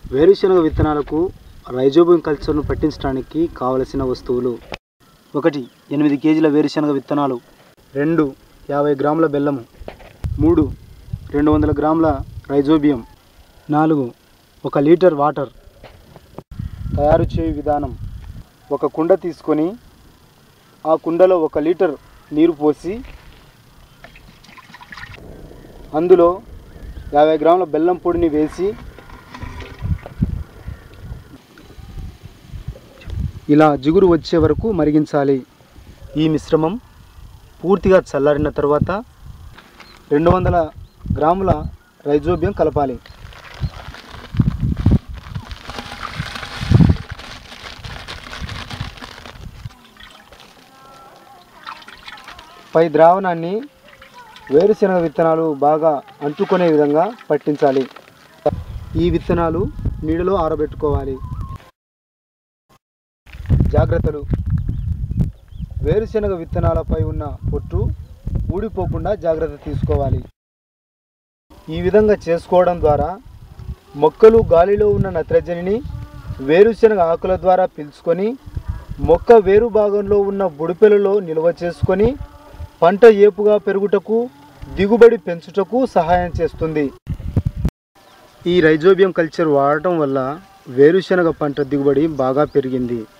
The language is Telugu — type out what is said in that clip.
వేరుశనగ విత్తనాలకు రైజోబియం కల్చర్ను పట్టించడానికి కావలసిన వస్తువులు ఒకటి ఎనిమిది కేజీల వేరుశనగ విత్తనాలు రెండు యాభై గ్రాముల బెల్లము మూడు రెండు వందల గ్రాముల రైజోబియం నాలుగు ఒక లీటర్ వాటర్ తయారు చేయు విధానం ఒక కుండ తీసుకొని ఆ కుండలో ఒక లీటర్ నీరు పోసి అందులో యాభై గ్రాముల బెల్లం పొడిని వేసి ఇలా జిగురు వచ్చే వరకు మరిగించాలి ఈ మిశ్రమం పూర్తిగా చల్లారిన తర్వాత రెండు వందల గ్రాముల రైజోబియం కలపాలి పై ద్రావణాన్ని వేరుశనగ విత్తనాలు బాగా అంటుకునే విధంగా పట్టించాలి ఈ విత్తనాలు నీడలో ఆరబెట్టుకోవాలి జాగ్రత్తలు వేరుశనగ విత్తనాలపై ఉన్న పొట్టు ఊడిపోకుండా జాగ్రత్త తీసుకోవాలి ఈ విధంగా చేసుకోవడం ద్వారా మొక్కలు గాలిలో ఉన్న నత్రజనిని వేరుశనగ ఆకుల ద్వారా పీల్చుకొని మొక్క వేరు భాగంలో ఉన్న బుడిపెలలో నిల్వ చేసుకొని పంట ఏపుగా పెరుగుటకు దిగుబడి పెంచుటకు సహాయం చేస్తుంది ఈ రైజోబియం కల్చర్ వాడటం వల్ల వేరుశనగ పంట దిగుబడి బాగా పెరిగింది